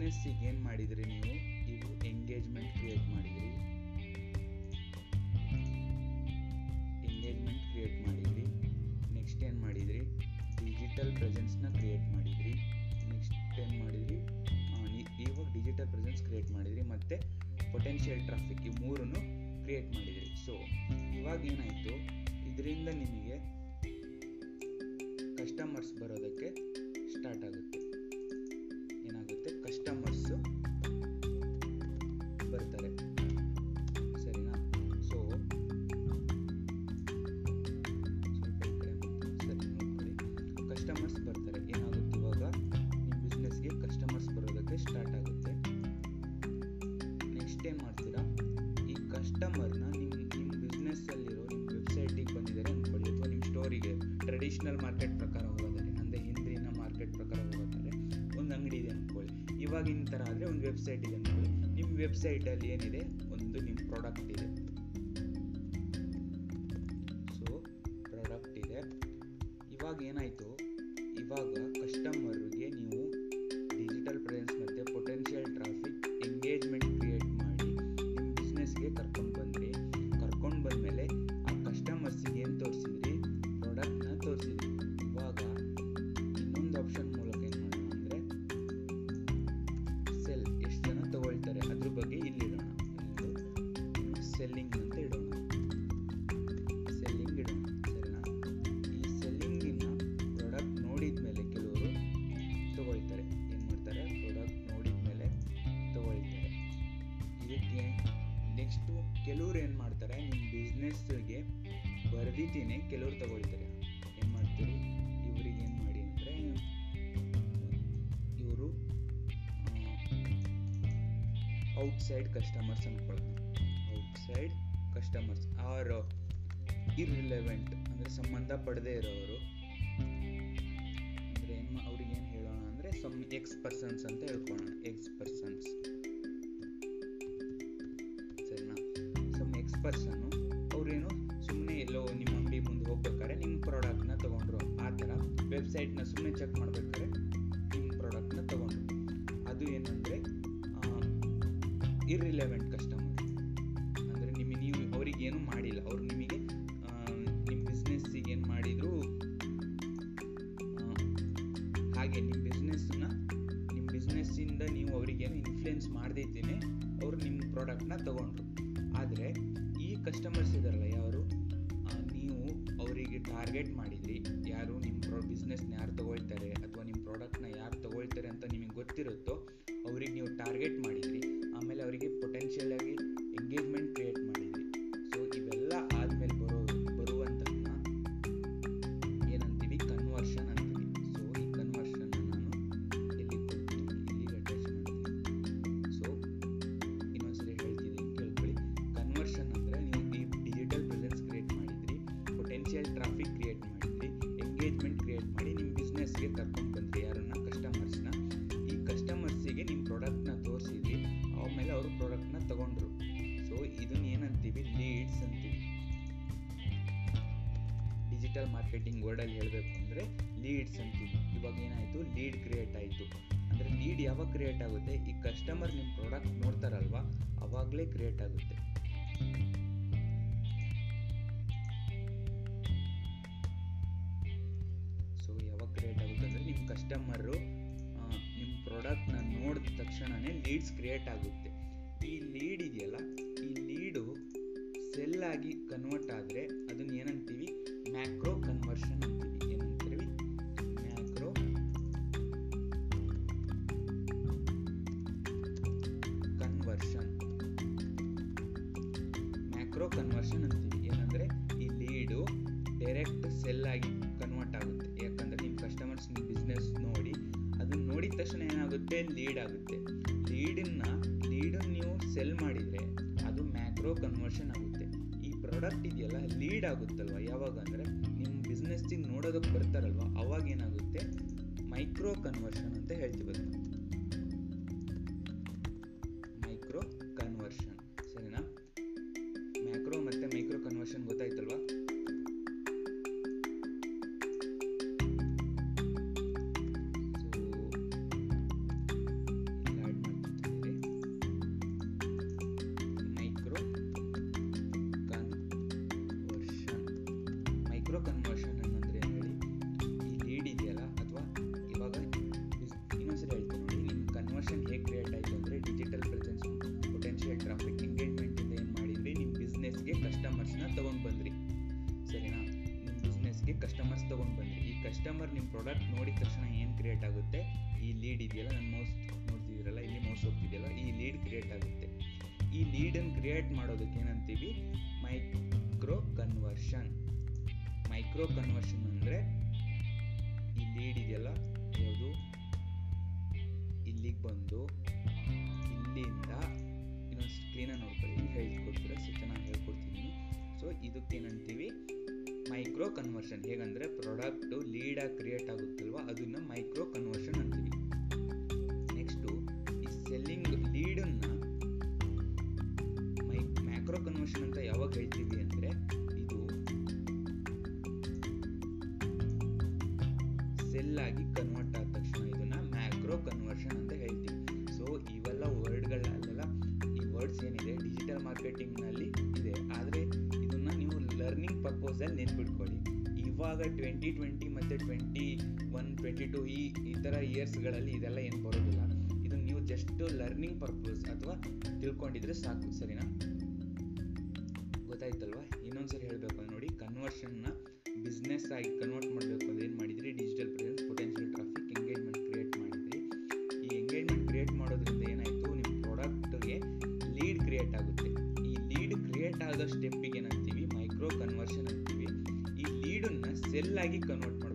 ಬಿಸ್ನೆಸ್ಸಿಗೆ ಏನು ಮಾಡಿದ್ರಿ ನೀವು ಇವು ಎಂಗೇಜ್ಮೆಂಟ್ ಕ್ರಿಯೇಟ್ ಮಾಡಿದ್ರಿ ಎಂಗೇಜ್ಮೆಂಟ್ ಕ್ರಿಯೇಟ್ ಮಾಡಿದ್ರಿ ನೆಕ್ಸ್ಟ್ ಏನು ಮಾಡಿದ್ರಿ ಡಿಜಿಟಲ್ ಪ್ರೆಸೆನ್ಸ್ನ ಕ್ರಿಯೇಟ್ ಮಾಡಿದ್ರಿ ನೆಕ್ಸ್ಟ್ ಏನು ಮಾಡಿದ್ರಿ ಆ, ನೀ- ಇವಾಗ ಡಿಜಿಟಲ್ ಪ್ರೆಸೆನ್ಸ್ ಕ್ರಿಯೇಟ್ ಮಾಡಿದ್ರಿ ಮತ್ತು ಪೊಟೆನ್ಷಿಯಲ್ ಟ್ರಾಫಿಕ್ ಈ ಮೂರನ್ನು ಕ್ರಿಯೇಟ್ ಮಾಡಿದ್ರಿ ಸೊ ಇವಾಗ ಏನಾಯಿತು ಇದರಿಂದ ನಿಮಗೆ ಕಸ್ಟಮರ್ಸ್ ಬರೋದಕ್ಕೆ ಸ್ಟಾರ್ಟ್ ಆಗುತ್ತೆ ಏನಾಗುತ್ತೆ ಕಸ್ಟಮರ್ಸು ಬರ್ತಾರೆ ಸರಿನಾ ಸೊ ಸ್ವಲ್ಪ ಈ ಕಡೆ ಮಾಡ್ತೀನಿ. ಸರಿ ನೋಡ್ಕೊಳ್ಳಿ ಕಸ್ಟಮರ್ಸ್ ಬರ್ತಾರೆ ಏನಾಗುತ್ತೆ ಇವಾಗ ನಿಮ್ಮ ಬಿಸ್ನೆಸ್ಗೆ ಕಸ್ಟಮರ್ಸ್ ಬರೋದಕ್ಕೆ ಸ್ಟಾರ್ಟ್ ಆಗುತ್ತೆ ನೆಕ್ಸ್ಟ್ ಏನು ಮಾಡ್ತೀರಾ ಈ ಕಸ್ಟಮರ್ನ ನಿಮ್ಮ ನಿಮ್ಮ ಬಿಸ್ನೆಸ್ಸಲ್ಲಿರೋ ನಿಮ್ಮ ವೆಬ್ಸೈಟಿಗೆ ಬಂದಿದ್ದಾರೆ ಅಂದ್ಕೊಳ್ಳಿ ಅಥವಾ ನಿಮ್ಮ ಸ್ಟೋರಿಗೆ ಟ್ರೆಡಿಷ್ನಲ್ ಮಾರ್ಕೆಟ್ ಪ್ರಕಾರ ಹೋಗೋದಾರೆ ಅಂದರೆ ಹಿಂದಿನ ಮಾರ್ಕೆಟ್ ಪ್ರಕಾರ ಹೋಗೋದಾರೆ ಒಂದು ಅಂಗಡಿ ಇದೆ ಅಂದ್ಕೊಳ್ಳಿ ಇವಾಗಿನ ಥರ ಆದರೆ ಒಂದು ವೆಬ್ಸೈಟ್ ಇದೆ ಅಂದ್ಕೊಳ್ಳಿ ನಿಮ್ಮ ವೆಬ್ಸೈಟಲ್ಲಿ ಏನಿದೆ ಒಂದು ನಿಮ್ಮ ಪ್ರಾಡಕ್ಟ್ ಇದೆ ಸೊ ಪ್ರಾಡಕ್ಟ್ ಇದೆ ಇವಾಗ ಏನಾಯಿತು ಇವಾಗ ಕಸ್ಟಮರ್ಗೆ ನೀವು ಡಿಜಿಟಲ್ ಪ್ರೆಸೆನ್ಸ್ ಮತ್ತು ಪೊಟೆನ್ಷಿಯಲ್ ಟ್ರಾಫಿಕ್ ಎಂಗೇಜ್ಮೆಂಟ್ ಕ್ರಿಯೇಟ್ ಮಾಡಿ ನಿಮ್ಮ ಬಿಸ್ನೆಸ್ಗೆ ಕರ್ಕೊಂಡು ಬಂದ್ರಿ ಕರ್ಕೊಂಡು ಬಂದಮೇಲೆ ಆ ಕಸ್ಟಮರ್ಸಿಗೆ ಏನು ತೋರಿಸಿದ್ರಿ ಪ್ರಾಡಕ್ಟ್ನ ತೋರಿಸಿದ್ರಿ ಇವಾಗ ಇನ್ನೊಂದು ಆಪ್ಷನ್ ಮೂಲಕ ಏನು ಮಾಡೋಣ ಅಂದರೆ ಸೆಲ್ ಎಷ್ಟು ಜನ ತಗೊಳ್ತಾರೆ ಅದ್ರ ಬಗ್ಗೆ ಇಲ್ಲಿಡೋಣ ಸೆಲ್ಲಿಂಗ್ ಅಂತ ಇಡೋಣ ಸೆಲ್ಲಿಂಗ್ ಇಡೋಣ ಸರಿನಾ ಈ ಸೆಲ್ಲಿಂಗಿನ ಪ್ರಾಡಕ್ಟ್ ನೋಡಿದ ಮೇಲೆ ಕೆಲವರು ತಗೊಳ್ತಾರೆ ಏನು ಮಾಡ್ತಾರೆ ಪ್ರಾಡಕ್ಟ್ ನೋಡಿದ ಮೇಲೆ ತಗೊಳ್ತಾರೆ ಇದಕ್ಕೆ ನೆಕ್ಸ್ಟು ಕೆಲವ್ರು ಏನು ಮಾಡ್ತಾರೆ ನಿಮ್ಮ ಬಿಸ್ನೆಸ್ಗೆ ಬರ್ದಿದ್ದೀನಿ ಕೆಲವ್ರು ತಗೊಳ್ತಾರೆ ಏನು ಮಾಡ್ತೀರಿ ಇವ್ರಿಗೆ ಏನು ಮಾಡಿ ಅಂದರೆ ಇವರು ಔಟ್ಸೈಡ್ ಕಸ್ಟಮರ್ಸ್ ಅಂದ್ಕೊಳ್ಳೋಣ ಔಟ್ಸೈಡ್ ಕಸ್ಟಮರ್ಸ್ ಆರ್ ಇರ್ರಿಲೆವೆಂಟ್ ಅಂದರೆ ಸಂಬಂಧ ಪಡದೇ ಇರೋರು ಅಂದರೆ ಏನು ಅವ್ರಿಗೆ ಏನು ಹೇಳೋಣ ಅಂದರೆ ಸಮ್ ಎಕ್ಸ್ ಪರ್ಸನ್ಸ್ ಅಂತ ಹೇಳ್ಕೊಳ್ಳೋಣ ಎಕ್ಸ್ ಪರ್ಸನ್ಸ್ ಸರಿನಾ ಸಮ್ ಎಕ್ಸ್ ಪರ್ಸನ್ನು ಅವ್ರೇನು ಸುಮ್ಮನೆ ಎಲ್ಲೋ ನಿಮ್ಮ ಅಂಗಡಿ ಮುಂದೆ ಹೋಗ್ಬೇಕಾದ್ರೆ ನಿಮ್ಮ ಪ್ರಾಡಕ್ಟ್ನ ತೊಗೊಂಡ್ರು ಆ ಥರ ವೆಬ್ಸೈಟ್ನ ಸುಮ್ಮನೆ ಚೆಕ್ ಮಾಡ್ಬೇಕಾದ್ರೆ ನಿಮ್ಮ ಪ್ರಾಡಕ್ಟ್ನ ತೊಗೊಂಡ್ರು ಅದು ಏನಂದರೆ ಇರ್ರಿಲೆವೆಂಟ್ ಕಸ್ಟಮರ್ ಅಂದರೆ ನಿಮಗೆ ನೀವು ಅವ್ರಿಗೆ ಏನು ಮಾಡಿಲ್ಲ ಅವ್ರು ನಿಮಗೆ ಆ, ನಿಮ್ಮ ಬಿಸ್ನೆಸ್ಸಿಗೆ ಏನು ಮಾಡಿದ್ರು ಆ, ಹಾಗೆ ನಿಮ್ಮ ಬಿಸ್ನೆಸ್ನ ನಿಮ್ಮ ಬಿಸ್ನೆಸ್ಸಿಂದ ನೀವು ಅವರಿಗೇನು ಇನ್ಫ್ಲುಯೆನ್ಸ್ ಮಾಡದಿದ್ದೇನೆ ಅವರು ನಿಮ್ಮ ಪ್ರಾಡಕ್ಟ್ನ ತಗೊಂಡ್ರು ಆದರೆ ಈ ಕಸ್ಟಮರ್ಸ್ ಇದಾರಲ್ಲ ಯಾರು ಆ, ನೀವು ಅವರಿಗೆ ಟಾರ್ಗೆಟ್ ಮಾಡಿದ್ರಿ ಯಾರು ನಿಮ್ಮ ಪ್ರೊ ಬಿಸ್ನೆಸ್ನ ಯಾರು ತಗೊಳ್ತಾರೆ ಅಥವಾ ನಿಮ್ಮ ಪ್ರಾಡಕ್ಟ್ನ ಯಾರು ತಗೊಳ್ತಾರೆ ಅಂತ ನಿಮಗೆ ಗೊತ್ತಿರುತ್ತೋ ಅವ್ರಿಗೆ ನೀವು ಟಾರ್ಗೆಟ್ ಮಾಡಿದ್ರಿ ಆಮೇಲೆ ಅವರಿಗೆ ಪೊಟೆನ್ಷಿಯಲ್ ಆಗಿ ಎಂಗೇಜ್ಮೆಂಟ್ ಕ್ರಿಯೇಟ್ ಮಾಡಿದ್ರಿ ಸೊ ಇವೆಲ್ಲ ಆದಮೇಲೆ ಬರೋ ಬರುವಂಥದ್ದನ್ನ ಏನಂತೀವಿ ಕನ್ವರ್ಷನ್ ಅಂತೀವಿ ಸೊ ಈ ಕನ್ವರ್ಷನ್ ನಾನು ಎಲ್ಲಿ ಕೊಡ್ತೀನಿ ಇಲ್ಲಿಗೆ ಅಟ್ಯಾಚ್ ಮಾಡ್ತೀನಿ ಸೊ ಇನ್ನೊಂದ್ಸರಿ ಹೇಳ್ತಿದ್ದೀನಿ ಕೇಳ್ಕೊಳ್ಳಿ ಕನ್ವರ್ಷನ್ ಅಂದರೆ ನೀವು ಈ ಡಿಜಿಟಲ್ ಪ್ರೆಸೆನ್ಸ್ ಕ್ರಿಯೇಟ್ ಮಾಡಿದ್ರಿ ಪೊಟೆನ್ಷಿಯಲ್ ಟ್ರಾಫಿಕ್ ಕ್ರಿಯೇಟ್ ಮಾಡಿದ್ರಿ ಎಂಗೇಜ್ಮೆಂಟ್ ಕ್ರಿಯೇಟ್ ಮಾಡಿ ನಿಮ್ಮ ಬಿಸ್ನೆಸ್ಗೆ ಕರ್ಕೊಂಡು ಬಂದ್ರಿ ಯಾರನ್ನ ಕಸ್ಟಮರ್ಸ್ನ ಈ ಕಸ್ಟಮರ್ಸಿಗೆ ನಿಮ್ಮ ಪ್ರಾಡಕ್ಟ್ನ ತೋರಿಸಿದ್ರಿ ಆಮೇಲೆ ಅವರು ಪ್ರಾಡಕ್ಟ್ನ ತಗೊಂಡ್ರು ಸೊ ಇದನ್ನ ಏನಂತೀವಿ ಲೀಡ್ಸ್ ಅಂತೀವಿ ಡಿಜಿಟಲ್ ಮಾರ್ಕೆಟಿಂಗ್ ವರ್ಡಲ್ಲಿ ಹೇಳಬೇಕು ಅಂದರೆ ಲೀಡ್ಸ್ ಅಂತೀವಿ ಇವಾಗ ಏನಾಯಿತು ಲೀಡ್ ಕ್ರಿಯೇಟ್ ಆಯಿತು ಅಂದರೆ ಲೀಡ್ ಯಾವಾಗ ಕ್ರಿಯೇಟ್ ಆಗುತ್ತೆ ಈ ಕಸ್ಟಮರ್ ನಿಮ್ಮ ಪ್ರಾಡಕ್ಟ್ ನೋಡ್ತಾರಲ್ವಾ ಅವಾಗಲೇ ಕ್ರಿಯೇಟ್ ಆಗುತ್ತೆ ಸೊ ಯಾವಾಗ ಕ್ರಿಯೇಟ್ ಆಗುತ್ತೆ ಅಂದರೆ ನಿಮ್ಮ ಕಸ್ಟಮರು ನಿಮ್ಮ ಪ್ರಾಡಕ್ಟ್ನ ನೋಡಿದ ತಕ್ಷಣವೇ ಲೀಡ್ಸ್ ಕ್ರಿಯೇಟ್ ಆಗುತ್ತೆ ಈ ಲೀಡ್ ಇದೆಯಲ್ಲ ಈ ಲೀಡು ಸೆಲ್ ಆಗಿ ಕನ್ವರ್ಟ್ ಆದರೆ ಅದನ್ನ ಏನಂತೀವಿ ಮ್ಯಾಕ್ರೋ ಕನ್ವರ್ಷನ್ ಅಂತೀವಿ ಏನಂತೀವಿ ಮ್ಯಾಕ್ರೋ ಕನ್ವರ್ಷನ್ ಮ್ಯಾಕ್ರೋ ಕನ್ವರ್ಷನ್ ಅಂತೀವಿ ಏನಂದರೆ ಈ ಲೀಡು ಡೈರೆಕ್ಟ್ ಸೆಲ್ ಆಗಿ ಕನ್ವರ್ಟ್ ಆಗುತ್ತೆ ಯಾಕಂದರೆ ನಿಮ್ಮ ಕಸ್ಟಮರ್ಸ್ ನಿಮ್ಮ ಬಿಸ್ನೆಸ್ ನೋಡಿ ಅದನ್ನ ನೋಡಿದ ತಕ್ಷಣ ಏನಾಗುತ್ತೆ ಲೀಡ್ ಆಗುತ್ತೆ ಲೀಡನ್ನ ಲೀಡನ್ನು ನೀವು ಸೆಲ್ ಮಾಡಿದರೆ ಅದು ಮ್ಯಾಕ್ರೋ ಕನ್ವರ್ಷನ್ ಆಗುತ್ತೆ ಈ ಪ್ರಾಡಕ್ಟ್ ಇದೆಯಲ್ಲ ಲೀಡ್ ಆಗುತ್ತಲ್ವ ಯಾವಾಗ ಅಂದರೆ ನಿಮ್ಮ ಬಿಸ್ನೆಸ್ಸಿಗೆ ನೋಡೋದಕ್ಕೆ ಬರ್ತಾರಲ್ವ ಅವಾಗ ಏನಾಗುತ್ತೆ ಮೈಕ್ರೋ ಕನ್ವರ್ಷನ್ ಅಂತ ಹೇಳ್ತೀವಿ ಅದನ್ನ ಮೈಕ್ರೋ ಕನ್ವರ್ಷನ್ ಸರಿನಾ ಮ್ಯಾಕ್ರೋ ಮತ್ತು ಮೈಕ್ರೋ ಕನ್ವರ್ಷನ್ ಗೊತ್ತಾಯ್ತಲ್ವಾ ಸೊ ಆ್ಯಡ್ ಕನ್ವರ್ಷನ್ ಅನ್ನಂದ್ರೆ ಏನು ಹೇಳಿ ಈ ಲೀಡ್ ಇದೆಯಲ್ಲ ಅಥವಾ ಇವಾಗ ಬಿಸ್- ಇನ್ನೊಂದ್ಸರಿ ಹೇಳ್ತೀನಿ ನೋಡಿ ನಿಮ್ಮ ಕನ್ವರ್ಷನ್ ಹೇಗೆ ಕ್ರಿಯೇಟ್ ಆಯಿತು ಅಂದರೆ ಡಿಜಿಟಲ್ ಪ್ರೆಸೆನ್ಸ್ ಪೊಟೆನ್ಷಿಯಲ್ ಟ್ರಾಫಿಕ್ ಎಂಗೇಜ್ಮೆಂಟಿಂದ ಏನು ಮಾಡಿದ್ರಿ ನಿಮ್ಮ ಬಿಸ್ನೆಸ್ಗೆ ಕಸ್ಟಮರ್ಸ್ನ ತೊಗೊಂಡು ಬಂದ್ರಿ ಸರಿನಾ ನಿಮ್ಮ ಬಿಸ್ನೆಸ್ಗೆ ಕಸ್ಟಮರ್ಸ್ ತೊಗೊಂಡು ಬಂದ್ರಿ ಈ ಕಸ್ಟಮರ್ ನಿಮ್ಮ ಪ್ರಾಡಕ್ಟ್ ನೋಡಿದ ತಕ್ಷಣ ಏನು ಕ್ರಿಯೇಟ್ ಆಗುತ್ತೆ ಈ ಲೀಡ್ ಇದೆಯಲ್ಲ ನನ್ನ ಮೌಸ್ ನೋಡ್ತಿದ್ದೀರಲ್ಲ ಇಲ್ಲಿ ಮೌಸ್ ಹೋಗ್ತಿದೆಯಲ್ಲ ಈ ಲೀಡ್ ಕ್ರಿಯೇಟ್ ಆಗುತ್ತೆ ಈ ಲೀಡನ್ನು ಕ್ರಿಯೇಟ್ ಮಾಡೋದಕ್ಕೆ ಏನಂತೀವಿ ಮೈಕ್ರೋ ಕನ್ವರ್ಷನ್ ಮೈಕ್ರೋ ಕನ್ವರ್ಷನ್ ಅಂದರೆ ಈ ಲೀಡ್ ಇದೆಯಲ್ಲ ಯಾವುದು ಇಲ್ಲಿಗೆ ಬಂದು ಇಲ್ಲಿಂದ ಇನ್ನೊಂದು ಕ್ಲೀನಾಗಿ ನೋಡ್ಕೊಳ್ಳಿ ಹೇಳ್ಕೊಡ್ತೀರ ಸೊ ಚೆನ್ನಾಗಿ ಹೇಳ್ಕೊಡ್ತೀನಿ ಸೊ ಇದಕ್ಕೇನಂತೀವಿ ಮೈಕ್ರೋ ಕನ್ವರ್ಷನ್ ಹೇಗಂದರೆ ಪ್ರಾಡಕ್ಟು ಲೀಡಾಗಿ ಕ್ರಿಯೇಟ್ ಆಗುತ್ತಲ್ವ ಅದನ್ನ ಮೈಕ್ರೋ ಕನ್ವರ್ಷನ್ ಅಂತೀವಿ ನೆಕ್ಸ್ಟು ಈ ಸೆಲ್ಲಿಂಗ್ ಲೀಡನ್ನು ಮೈ ಮ್ಯಾಕ್ರೋ ಕನ್ವರ್ಷನ್ ಅಂತ ಯಾವಾಗ ಹೇಳ್ತೀವಿ ಅಂದರೆ ಇದು ಸೆಲ್ ಆಗಿ ಕನ್ವರ್ಟ್ ಆದ ತಕ್ಷಣ ಇದನ್ನ ಮ್ಯಾಕ್ರೋ ಕನ್ವರ್ಷನ್ ಅಂತ ಹೇಳ್ತೀವಿ ಸೊ ಇವೆಲ್ಲ ವರ್ಡ್ಗಳಲ್ಲೆಲ್ಲ ಈ ವರ್ಡ್ಸ್ ಏನಿದೆ ಡಿಜಿಟಲ್ ಮಾರ್ಕೆಟಿಂಗ್ನಲ್ಲಿ ಇದೆ ಆದರೆ ಇದನ್ನ ನೀವು ಲರ್ನಿಂಗ್ ಪರ್ಪೋಸಲ್ಲಿ ನೆನ್ಪಿಟ್ಕೊಳ್ಳಿ ಇವಾಗ ಟ್ವೆಂಟಿ ಟ್ವೆಂಟಿ ಮತ್ತು ಟ್ವೆಂಟಿ ಒನ್ ಟ್ವೆಂಟಿ ಟು ಈ ಈ ಥರ ಇಯರ್ಸ್ಗಳಲ್ಲಿ ಇದೆಲ್ಲ ಏನು ಬರೋದಿಲ್ಲ ಇದನ್ನು ನೀವು ಜಸ್ಟ್ ಲರ್ನಿಂಗ್ ಪರ್ಪಸ್ ಅಥವಾ ತಿಳ್ಕೊಂಡಿದ್ರೆ ಸಾಕು ಸರಿನಾ ಗೊತ್ತಾಯ್ತಲ್ವಾ ಇನ್ನೊಂದ್ಸರಿ ಹೇಳಬೇಕು ಅಂದ್ರೆ ನೋಡಿ ಕನ್ವರ್ಷನ್ನ ಬಿಸ್ನೆಸ್ ಆಗಿ ಕನ್ವರ್ಟ್ ಮಾಡಬೇಕು ಅಂದ್ರೆ ಏನು ಮಾಡಿದ್ರಿ digital presence potential traffic engagement create ಮಾಡಿದ್ರಿ ಈ ಎಂಗೇಜ್ಮೆಂಟ್ ಕ್ರಿಯೇಟ್ ಮಾಡೋದ್ರಿಂದ ಏನಾಯಿತು ನಿಮ್ಮ ಪ್ರಾಡಕ್ಟ್ಗೆ ಲೀಡ್ ಕ್ರಿಯೇಟ್ ಆಗುತ್ತೆ ಈ ಲೀಡ್ ಕ್ರಿಯೇಟ್ ಆದ ಸ್ಟೆಪ್ಪಿಗೆ ಏನಂತೀವಿ ಮೈಕ್ರೋ ಕನ್ವರ್ಷನ್ ಅಂತೀವಿ ಈ ಲೀಡನ್ನ ಸೆಲ್ ಆಗಿ ಕನ್ವರ್ಟ್